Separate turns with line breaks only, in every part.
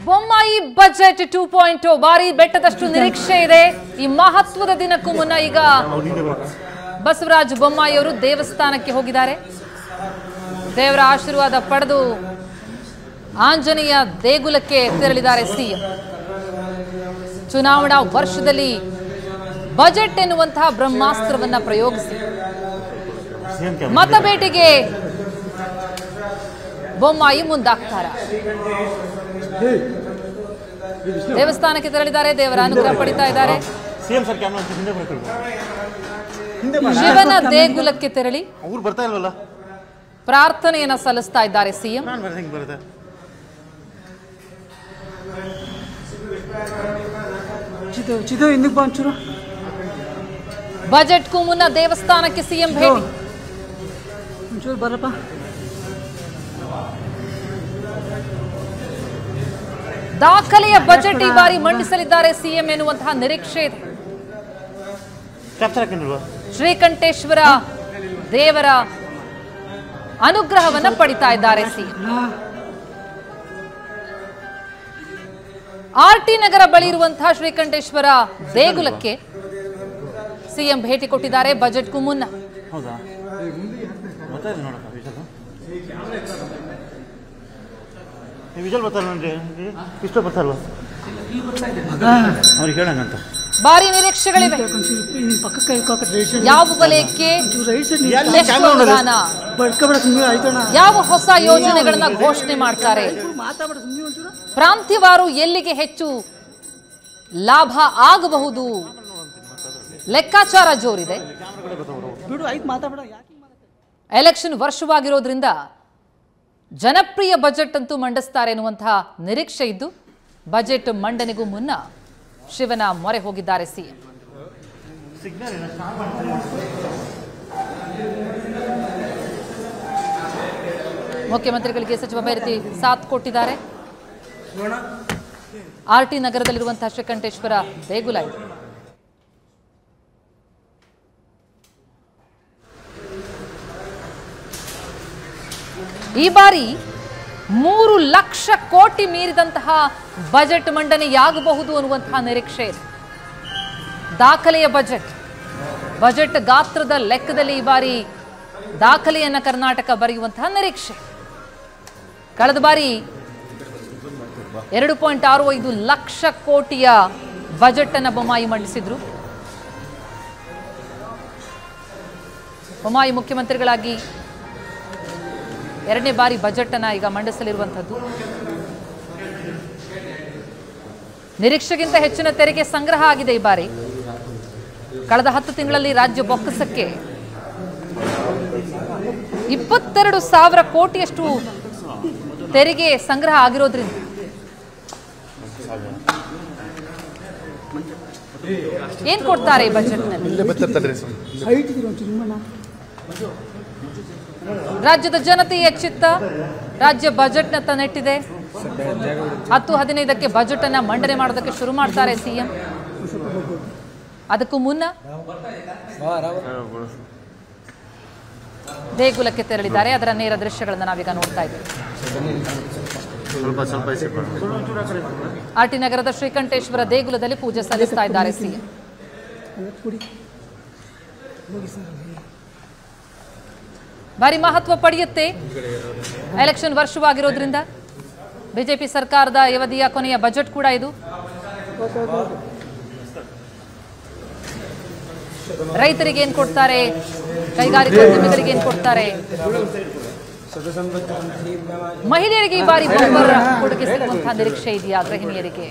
Bommai budget two point ಬಾರಿ ಬೆಟ್ಟದಷ್ಟು ನಿರೀಕ್ಷೆ ಇದೆ ಈ ಮಹತ್ವದ ದಿನಕ್ಕೂ ಮುನ್ನ ಈಗ ಬಸವರಾಜ ಬೊಮ್ಮಾಯಿ ಅವರು ದೇವಸ್ಥಾನಕ್ಕೆ ಹೋಗಿದ್ದಾರೆ ದೇವರ ಆಶೀರ್ವಾದ ಪಡೆದು ಆಂಜನೇಯ ದೇಗುಲಕ್ಕೆ ತೆರಳಿದ್ದಾರೆ ಸಿಎಂ ಚುನಾವಣಾ ವರ್ಷದಲ್ಲಿ ಬಜೆಟ್ ಎನ್ನುವಂತಹ ಬ್ರಹ್ಮಾಸ್ತ್ರವನ್ನ ಪ್ರಯೋಗಿಸಿ ಮತಬೇಟೆಗೆ ಬೊಮ್ಮಾಯಿ ಮುಂದಾಗ್ತಾರ ದೇವಸ್ಥಾನಕ್ಕೆ ತೆರಳಿದ್ದಾರೆ ದೇವರ ಅನುಗ್ರಹ ಪಡಿತಾ ಇದ್ದಾರೆ
ಸಿಎಂ ಸರ್ ಕ್ಯಾಮ್ರಾ ಹಿಂದೆ ಬರ್ಕೊಳ್ಬೋದು ಹಿಂದೆ
ಶಿವನ ದೇಗುಲಕ್ಕೆ ತೆರಳಿ
ಅವ್ರು ಬರ್ತಾ ಇಲ್ವಲ್ಲ
ಪ್ರಾರ್ಥನೆಯನ್ನ ಸಲ್ಲಿಸ್ತಾ ಇದ್ದಾರೆ ಸಿಎಂ
ನಾನು ಬರ್ದೆ ಹಿಂಗೆ ಬರುತ್ತೆ
ಚಿದು ಚಿದು ಹಿಂದಕ್ಕೆ ಬಾ ಒಂಚೂರು
ಬಜೆಟ್ಗೂ ಮುನ್ನ ದೇವಸ್ಥಾನಕ್ಕೆ ಸಿಎಂ ಭೇಟಿ
ಒಂಚೂರು ಬರಪ್ಪ
ದಾಖಲೆಯ ಬಜೆಟ್ ಈ ಬಾರಿ ಮಂಡಿಸಲಿದ್ದಾರೆ ಸಿಎಂ ಎನ್ನುವಂತಹ ನಿರೀಕ್ಷೆ ಇದೆ
ಕ್ಯಾಪ್ಚರ್ ಹಾಕಿಲ್ವಾ
ಶ್ರೀಕಂಠೇಶ್ವರ ದೇವರ ಅನುಗ್ರಹವನ್ನ ಪಡಿತಾ ಇದ್ದಾರೆ ಸಿಎಂ ಆರ್ ಟಿ ನಗರ ಬಳಿ ಇರುವಂತಹ ಶ್ರೀಕಂಠೇಶ್ವರ ದೇಗುಲಕ್ಕೆ ಸಿಎಂ ಭೇಟಿ ಕೊಟ್ಟಿದ್ದಾರೆ ಬಜೆಟ್ಗೂ ಮುನ್ನ
ಹೌದಾ ಬರ್ತಾ ಇದೆ ನೋಡಪ್ಪ ವಿಜಲ್ ವಿಜಲ್ ಬರ್ತಾರ ನೋಡ್ರಿ ಇಷ್ಟ ಬರ್ತಾರಲ್ವ ಅವ್ರಿಗೆ ಹೇಳಂಗಂತ
ಭಾರಿ ನಿರೀಕ್ಷೆಗಳಿವೆ
ಒಂಚೂರು ನಿನ್ ಪಕ್ಕಕ್ಕೆ ಕೈ ಹಾಕಿ ರೈಟ್ ಸೈಡ್
ಯಾವ ವಲಯಕ್ಕೆ
ಒಂಚೂರು ರೈಟ್ ಸೈಡ್
ಎಲ್ಲಿ
ಎಷ್ಟು
camera ನೋಡೋದು?
ಅನುದಾನ
ಬಡ್ಕಬೇಡ ಸುಮ್ಮನೆ ಆಯ್ತಣ್ಣ
ಯಾವ ಹೊಸ ಯೋಜನೆಗಳನ್ನ ಘೋಷಣೆ ಮಾಡ್ತಾರೆ
ಮಾತಾಡ ಸುಮ್ಮನೆ ಒಂಚೂರು
ಪ್ರಾಂತ್ಯವಾರು ಎಲ್ಲಿಗೆ ಹೆಚ್ಚು ಲಾಭ ಆಗಬಹುದು ಲೆಕ್ಕಾಚಾರ ಜೋರಿದೆ
ಬಿಡು ಆಯ್ತು ಮಾತಾಡ ಯಾಕೆ ಹಿಂಗ್ ಮಾತಾಡ್ತೀಯ?
ಎಲೆಕ್ಷನ್ ವರ್ಷವಾಗಿರೋದ್ರಿಂದ ಜನಪ್ರಿಯ ಬಜೆಟ್ ಅಂತೂ ಮಂಡಿಸ್ತಾರೆ ಎನ್ನುವಂತಹ ನಿರೀಕ್ಷೆ ಇದ್ದು ಬಜೆಟ್ ಮಂಡನೆಗೂ ಮುನ್ನ ಶಿವನ ಮೊರೆ ಹೋಗಿದ್ದಾರೆ ಸಿಎಂ ಮುಖ್ಯಮಂತ್ರಿಗಳಿಗೆ ಸಚಿವ ಭೈರತಿ ಸಾಥ್ ಕೊಟ್ಟಿದ್ದಾರೆ ಆರ್ ಟಿ ನಗರದಲ್ಲಿರುವಂತಹ ಶ್ರೀಕಂಠೇಶ್ವರ ದೇಗುಲ ಇದೆ ಈ ಬಾರಿ ಮೂರು ಲಕ್ಷ ಕೋಟಿ ಮೀರಿದಂತಹ ಬಜೆಟ್ ಮಂಡನೆಯಾಗಬಹುದು ಅನ್ನುವಂತಹ ನಿರೀಕ್ಷೆ ಇದೆ ದಾಖಲೆಯ ಬಜೆಟ್ ಬಜೆಟ್ ಗಾತ್ರದ ಲೆಕ್ಕದಲ್ಲಿ ಈ ಬಾರಿ ದಾಖಲೆಯನ್ನ ಕರ್ನಾಟಕ ಬರೆಯುವಂತಹ ನಿರೀಕ್ಷೆ ಕಳೆದ ಬಾರಿ ಎರಡು ಪಾಯಿಂಟ್ ಆರು ಐದು ಲಕ್ಷ ಕೋಟಿಯ ಬಜೆಟ್ ಅನ್ನ ಬೊಮ್ಮಾಯಿ ಮಂಡಿಸಿದ್ರು ಬೊಮ್ಮಾಯಿ ಮುಖ್ಯಮಂತ್ರಿಗಳಾಗಿ ಎರಡನೇ ಬಾರಿ ಬಜೆಟ್ ಅನ್ನ ಈಗ ಮಂಡಿಸಲಿರುವಂಥದ್ದು ನಿರೀಕ್ಷೆಗಿಂತ ಹೆಚ್ಚಿನ ತೆರಿಗೆ ಸಂಗ್ರಹ ಆಗಿದೆ ಈ ಬಾರಿ ಕಳೆದ ಹತ್ತು ತಿಂಗಳಲ್ಲಿ ರಾಜ್ಯ ಬೊಕ್ಕಸಕ್ಕೆ ಇಪ್ಪತ್ತೆರಡು ಸಾವಿರ ಕೋಟಿಯಷ್ಟು ತೆರಿಗೆ ಸಂಗ್ರಹ ಆಗಿರೋದ್ರಿಂದ ಏನ್ ಕೊಡ್ತಾರೆ ಈ ಬಜೆಟ್ನಲ್ಲಿ
ಹೈಟ್ ಇದ್ದೀರ ಒಂಚೂರು ನಿಮ್ಮಣ್ಣ
ರಾಜ್ಯದ ಜನತೆ ಎಚ್ಚೆತ್ತ ರಾಜ್ಯ ಬಜೆಟ್ನತ್ತ ನೆಟ್ಟಿದೆ ಹತ್ತು ಹದಿನೈದಕ್ಕೆ ಬಜೆಟ್ ಅನ್ನ ಮಂಡನೆ ಮಾಡೋದಕ್ಕೆ ಶುರು ಮಾಡ್ತಾರೆ ಸಿಎಂ ಅದಕ್ಕೂ ಮುನ್ನ ದೇಗುಲಕ್ಕೆ ತೆರಳಿದ್ದಾರೆ ಅದರ ನೇರ ದೃಶ್ಯಗಳನ್ನು ನಾವೀಗ ನೋಡ್ತಾ ಇದ್ದೀವಿ
ಸ್ವಲ್ಪ ಸ್ವಲ್ಪ
ಆರ್ ಟಿ ನಗರದ ಶ್ರೀಕಂಠೇಶ್ವರ ದೇಗುಲದಲ್ಲಿ ಪೂಜೆ ಸಲ್ಲಿಸ್ತಾ ಇದ್ದಾರೆ ಸಿಎಂ
ಅದಕ್ಕೆ ಕೊಡಿ ಹೋಗಿ ಸರ್
ಭಾರಿ ಮಹತ್ವ ಪಡೆಯುತ್ತೆ ಎಲೆಕ್ಷನ್ ವರ್ಷವಾಗಿರೋದ್ರಿಂದ ಬಿಜೆಪಿ ಸರ್ಕಾರದ ಅವಧಿಯ ಕೊನೆಯ ಬಜೆಟ್ ಕೂಡ ಇದು ರೈತರಿಗೆ ಏನ್ ಕೊಡ್ತಾರೆ ಕೈಗಾರಿಕೋದ್ಯಮಿಗಳಿಗೆ ಏನ್ ಕೊಡ್ತಾರೆ ಮಹಿಳೆಯರಿಗೆ ಈ ಬಾರಿ ಬಂಪರ್ ಕೊಡುಗೆ ಸಿಗುವಂತಹ ನಿರೀಕ್ಷೆ ಇದೆಯಾ ಗೃಹಿಣಿಯರಿಗೆ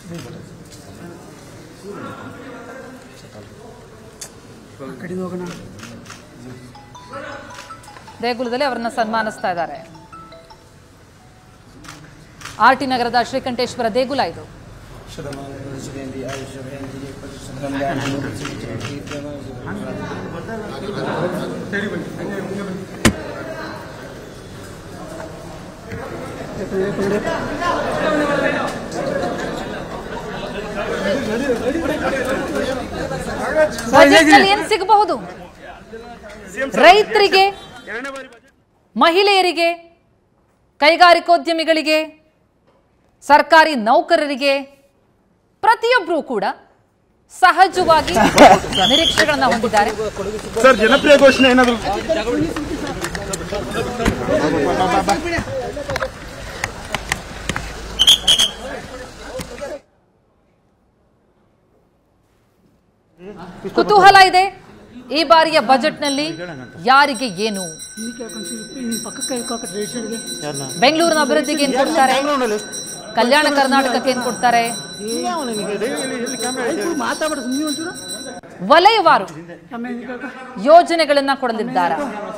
ಆ ಕಡೆಯಿಂದ ಹೋಗೋಣ
ದೇಗುಲದಲ್ಲಿ ಅವರನ್ನ ಸನ್ಮಾನಿಸ್ತಾ ಇದ್ದಾರೆ ಆರ್ ಟಿ ನಗರದ ಶ್ರೀಕಂಠೇಶ್ವರ ದೇಗುಲ ಇದು ಬಜೆಟ್ ಅಲ್ಲಿ ಏನ್ ಸಿಗಬಹುದು ರೈತರಿಗೆ ಮಹಿಳೆಯರಿಗೆ ಕೈಗಾರಿಕೋದ್ಯಮಿಗಳಿಗೆ ಸರ್ಕಾರಿ ನೌಕರರಿಗೆ ಪ್ರತಿಯೊಬ್ಬರೂ ಕೂಡ ಸಹಜವಾಗಿ ನಿರೀಕ್ಷೆಗಳನ್ನ ಹೊಂದಿದ್ದಾರೆ
ಸರ್ ಜನಪ್ರಿಯ ಘೋಷಣೆ ಏನಾದ್ರು
ಕುತೂಹಲ ಇದೆ ಈ ಬಾರಿಯ ಬಜೆಟ್ನಲ್ಲಿ ಯಾರಿಗೆ ಏನು
ನೀ ಕೇಳ್ಕೊಂತೀವಿ ನಿನ್ನ ಪಕ್ಕಕ್ಕೆ ಇಳ್ಕೊಕ್ಕೆ ರಿಜಿಸ್ಟರ್ಗೆ
ಬೆಂಗಳೂರಿನ ಅಭಿವೃದ್ಧಿಗೆ ಏನ್ ಕೊಡ್ತಾರೆ ಕಲ್ಯಾಣ ಕರ್ನಾಟಕಕ್ಕೆ ಏನ್ ಕೊಡ್ತಾರೆ
ಆಯ್ತು ಮಾತಾಡ ಸುಮ್ಮನೆ ಒಂಚೂರು
ವಲಯವಾರು
ಆಮೇಲೆ ನೀ ಕೇಳ್ಕೊ
ಯೋಜನೆಗಳನ್ನ ಕೊಡಲಿದ್ದಾರೆ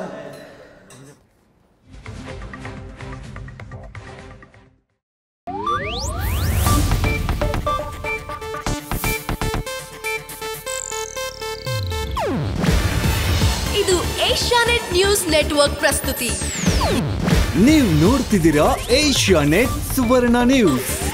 ಇದು ಏಷ್ಯಾನೆಟ್ ನ್ಯೂಸ್ ನೆಟ್ವರ್ಕ್ ಪ್ರಸ್ತುತಿ
ನೀವು ನೋಡ್ತಿದ್ದೀರಾ ಏಷ್ಯಾ ನೆಟ್ ಸುವರ್ಣ ನ್ಯೂಸ್